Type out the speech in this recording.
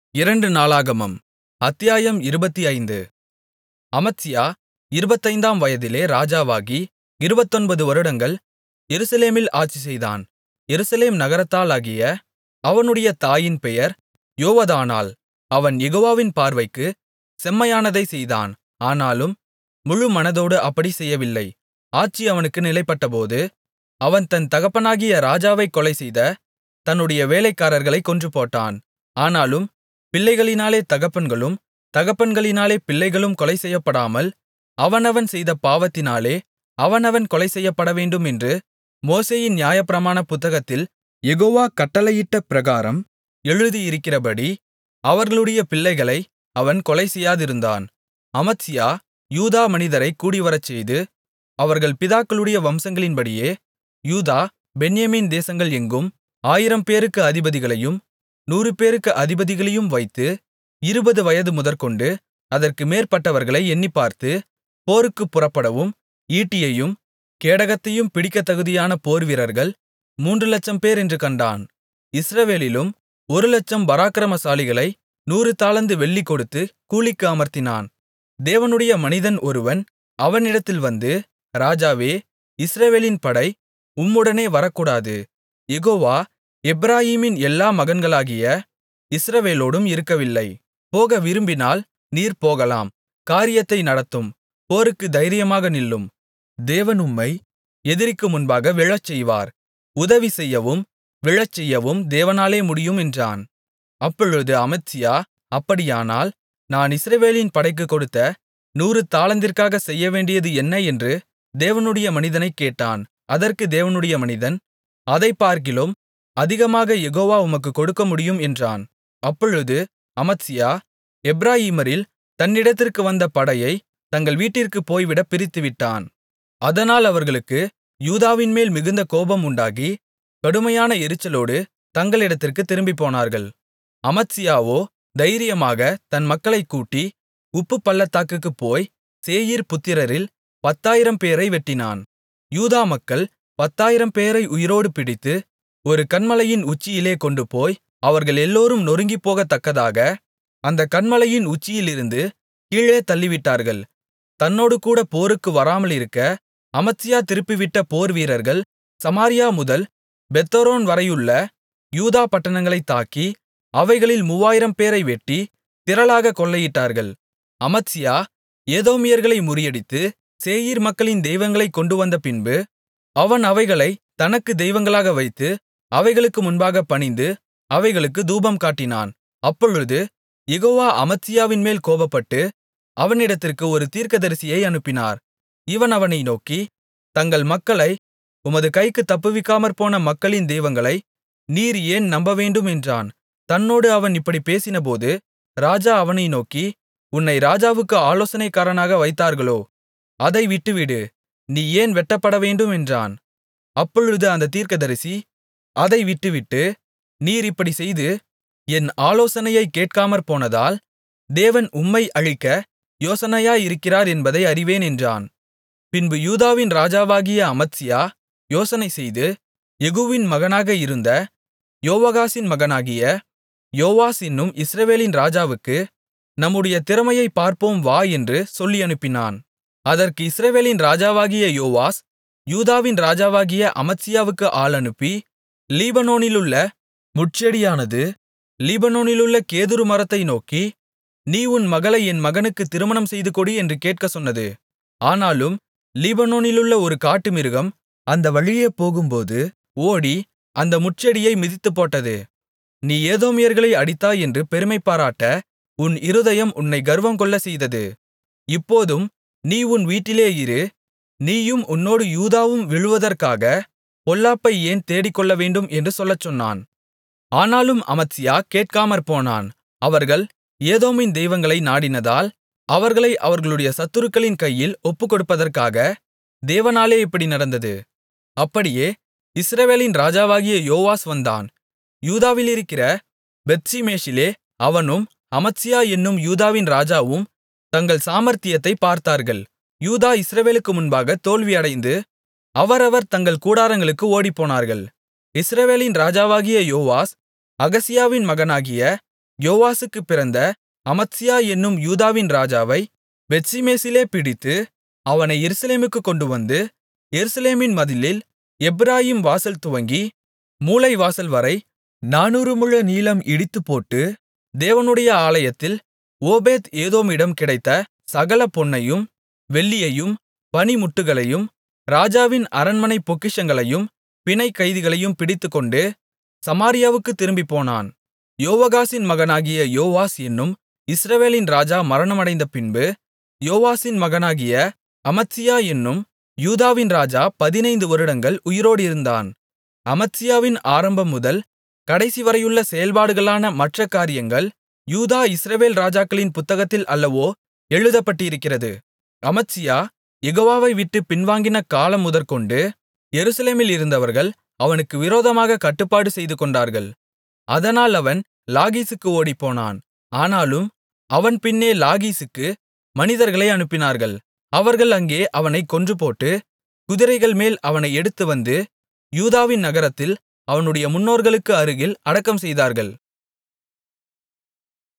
இரண்டு நாளாகமம் அத்தியாயம் இருபத்தைந்து அமத்சியா இருபத்தைந்தாம் வயதிலே ராஜாவாகி இருபத்தொன்பது வருடங்கள் எருசலேமில் ஆட்சிசெய்தான் எருசலேம் நகரத்தாளாகிய அவனுடைய தாயின் பெயர் யோவதானாள் அவன் யெகோவாவின் பார்வைக்குச் செம்மையானதைச் செய்தான் ஆனாலும் முழுமனதோடு அப்படிச் செய்யவில்லை ஆட்சி அவனுக்கு நிலைப்பட்டபோது அவன் தன் தகப்பனாகிய ராஜாவைக் கொலைசெய்த தன்னுடைய வேலைக்காரர்களைக் கொன்றுபோட்டான் ஆனாலும் பிள்ளைகளினாலே தகப்பன்களும் தகப்பன்களினாலே பிள்ளைகளும் கொலைசெய்யப்படாமல் அவனவன் செய்த பாவத்தினாலே அவனவன் கொலைசெய்யப்படவேண்டும் என்று மோசேயின் நியாயப்பிரமாண புத்தகத்தில் யெகோவா கட்டளையிட்ட பிரகாரம் எழுதியிருக்கிறபடி அவர்களுடைய பிள்ளைகளை அவன் கொலைசெய்யாதிருந்தான் அமத்சியா யூதா மனிதரைக் கூடிவரச்செய்து அவர்கள் பிதாக்களுடைய வம்சங்களின்படியே யூதா பென்யமீன் தேசங்கள் எங்கும் ஆயிரம்பேருக்கு அதிபதிகளையும் நூறுபேருக்கு அதிபதிகளையும் வைத்து இருபது வயது முதற்கொண்டு அதற்கு மேற்பட்டவர்களை எண்ணிப்பார்த்து போருக்குப் புறப்படவும் ஈட்டியையும் கேடகத்தையும் பிடிக்கத்தகுதியான போர்வீரர்கள் மூன்று லட்சம்பேர் என்று கண்டான் இஸ்ரவேலிலும் ஒரு லட்சம் பராக்கிரமசாலிகளை நூறு தாலந்து வெள்ளி கொடுத்து கூலிக்கு அமர்த்தினான் தேவனுடைய மனிதன் ஒருவன் அவனிடத்தில் வந்து ராஜாவே இஸ்ரவேலின் படை உம்முடனே வரக்கூடாது யெகோவா எப்பிராயீமின் எல்லா மகன்களாகிய இஸ்ரவேலோடும் இருக்கவில்லை போக விரும்பினால் நீர் போகலாம் காரியத்தை நடத்தும் போருக்கு தைரியமாக நில்லும் தேவன் உம்மை எதிரிக்கு முன்பாக விழச்செய்வார் உதவி செய்யவும் விழச்செய்யவும் தேவனாலே முடியும் என்றான் அப்பொழுது அமத்சியா அப்படியானால் நான் இஸ்ரவேலின் படைக்குக் கொடுத்த நூறு தாலந்திற்காகச் செய்யவேண்டியது என்ன என்று தேவனுடைய மனிதனைக் கேட்டான் அதற்கு தேவனுடைய மனிதன் அதைப்பார்க்கிலும் அதிகமாக யெகோவா உமக்குக் கொடுக்கமுடியும் என்றான் அப்பொழுது அமத்சியா எப்பிராயீமரில் தன்னிடத்திற்கு வந்த படையை தங்கள் வீட்டிற்குப் போய்விட பிரித்துவிட்டான் அதனால் அவர்களுக்கு யூதாவின்மேல் மிகுந்த கோபம் உண்டாகி கடுமையான எரிச்சலோடு தங்களிடத்திற்குத் திரும்பிப்போனார்கள் அமத்சியாவோ தைரியமாக தன் மக்களைக் கூட்டி உப்புப் பள்ளத்தாக்குக்குப் போய் சேயீர் புத்திரரில் பத்தாயிரம் பேரை வெட்டினான் யூதா மக்கள் பத்தாயிரம் பேரை உயிரோடு பிடித்து ஒரு கன்மலையின் உச்சியிலே கொண்டுபோய் அவர்கள் எல்லோரும் நொறுங்கிப்போகத்தக்கதாக அந்தக் கன்மலையின் உச்சியிலிருந்து கீழே தள்ளிவிட்டார்கள் தன்னோடுகூட போருக்கு வராமலிருக்க அமத்சியா திருப்பிவிட்ட போர்வீரர்கள் சமாரியா முதல் பெத்தொரோன் வரையுள்ள யூதா பட்டணங்களைத் தாக்கி அவைகளில் மூவாயிரம் பேரை வெட்டி திரளாக கொள்ளையிட்டார்கள் அமத்சியா ஏதோமியர்களை முறியடித்து சேயீர் மக்களின் தெய்வங்களைக் கொண்டுவந்த பின்பு அவன் அவைகளைத் தனக்கு தெய்வங்களாக வைத்து அவைகளுக்கு முன்பாகப் பணிந்து அவைகளுக்கு தூபம் காட்டினான் அப்பொழுது யெகோவா அமத்சியாவின்மேல் கோபப்பட்டு அவனிடத்திற்கு ஒரு தீர்க்கதரிசியை அனுப்பினார் இவன் அவனை நோக்கி தங்கள் மக்களை உமது கைக்குத் தப்புவிக்காமற்போன மக்களின் தெய்வங்களை நீர் ஏன் நம்பவேண்டும் என்றான் தன்னோடு அவன் இப்படிப் பேசினபோது ராஜா அவனை நோக்கி உன்னை ராஜாவுக்கு ஆலோசனைக்காரனாக வைத்தார்களோ அதை விட்டுவிடு நீ ஏன் வெட்டப்படவேண்டும் என்றான் அப்பொழுது அந்த தீர்க்கதரிசி அதை விட்டுவிட்டு நீர் இப்படிச் செய்து என் ஆலோசனையைக் கேட்காமற்போனதால் தேவன் உம்மை அழிக்க யோசனையாயிருக்கிறார் என்பதை அறிவேன் என்றான் பின்பு யூதாவின் ராஜாவாகிய அமத்சியா யோசனைசெய்து யெகூவின் மகனாக இருந்த யோவாகாசின் மகனாகிய யோவாஸ் என்னும் இஸ்ரவேலின் ராஜாவுக்கு நம்முடைய திறமையைப் பார்ப்போம் வா என்று சொல்லி அனுப்பினான் அதற்கு இஸ்ரவேலின் ராஜாவாகிய யோவாஸ் யூதாவின் ராஜாவாகிய அமத்சியாவுக்கு ஆள் அனுப்பி லீபனோனிலுள்ள முட்செடியானது லீபனோனிலுள்ள கேதுரு மரத்தை நோக்கி நீ உன் மகளை என் மகனுக்கு திருமணம் செய்துகொடு என்று கேட்கச் சொன்னது ஆனாலும் லீபனோனிலுள்ள ஒரு காட்டுமிருகம் அந்த வழியே போகும்போது ஓடி அந்த முட்செடியை மிதித்துப்போட்டது நீ ஏதோமியர்களை அடித்தாய் என்று பெருமைபாராட்ட உன் இருதயம் உன்னை கர்வங்கொள்ளச் செய்தது இப்போதும் நீ உன் வீட்டிலே இரு நீயும் உன்னோடு யூதாவும் விழுவதற்காக பொல்லாப்பை ஏன் தேடிக்கொள்ளவேண்டும் என்று சொல்லச் சொன்னான் ஆனாலும் அமத்சியா கேட்காமற்போனான் அவர்கள் ஏதோமின் தெய்வங்களை நாடினதால் அவர்களை அவர்களுடைய சத்துருக்களின் கையில் ஒப்புக்கொடுப்பதற்காக தேவனாலே இப்படி நடந்தது அப்படியே இஸ்ரவேலின் ராஜாவாகிய யோவாஸ் வந்தான் யூதாவிலிருக்கிற பெத்ஷிமேஷிலே அவனும் அமத்சியா என்னும் யூதாவின் ராஜாவும் தங்கள் சாமர்த்தியத்தைப் பார்த்தார்கள் யூதா இஸ்ரவேலுக்கு முன்பாக தோல்வியடைந்து அவரவர் தங்கள் கூடாரங்களுக்கு ஓடிப்போனார்கள் இஸ்ரவேலின் ராஜாவாகிய யோவாஸ் அகசியாவின் மகனாகிய யோவாசுக்குப் பிறந்த அமத்சியா என்னும் யூதாவின் ராஜாவை பெத்ஷிமேசிலே பிடித்து அவனை எருசலேமுக்குக் கொண்டுவந்து எருசலேமின் மதிலில் எப்பிராயீம் வாசல் துவங்கி மூலைவாசல்வரை நானூறு முழ நீளம் இடித்துப்போட்டு தேவனுடைய ஆலயத்தில் ஓபேத் ஏதோமிடம் கிடைத்த சகல பொன்னையும் வெள்ளியையும் பணிமுட்டுகளையும் ராஜாவின் அரண்மனைப் பொக்கிஷங்களையும் பிணைக் கைதிகளையும் பிடித்துக்கொண்டு சமாரியாவுக்குத் திரும்பிப்போனான் யோவாகாசின் மகனாகிய யோவாஸ் என்னும் இஸ்ரவேலின் ராஜா மரணமடைந்த பின்பு யோவாசின் மகனாகிய அமத்சியா என்னும் யூதாவின் ராஜா பதினைந்து வருடங்கள் உயிரோடிருந்தான் அமத்சியாவின் ஆரம்பம் முதல் கடைசிவரையுள்ள செயல்பாடுகளான மற்ற காரியங்கள் யூதா இஸ்ரவேல் ராஜாக்களின் புத்தகத்தில் அல்லவோ எழுதப்பட்டிருக்கிறது அமத்சியா யெகோவாவை விட்டுப் பின்வாங்கின காலம் முதற்கொண்டு எருசலேமில் இருந்தவர்கள் அவனுக்கு விரோதமாகக் கட்டுப்பாடு செய்துகொண்டார்கள் அதனால் அவன் லாகீசுக்கு ஓடிப்போனான் ஆனாலும் அவன் பின்னே லாகீசுக்கு மனிதர்களை அனுப்பினார்கள் அவர்கள் அங்கே அவனைக் கொன்றுபோட்டு குதிரைகள்மேல் அவனை எடுத்துவந்து யூதாவின் நகரத்தில் அவனுடைய முன்னோர்களுக்கு அருகில் அடக்கம் செய்தார்கள்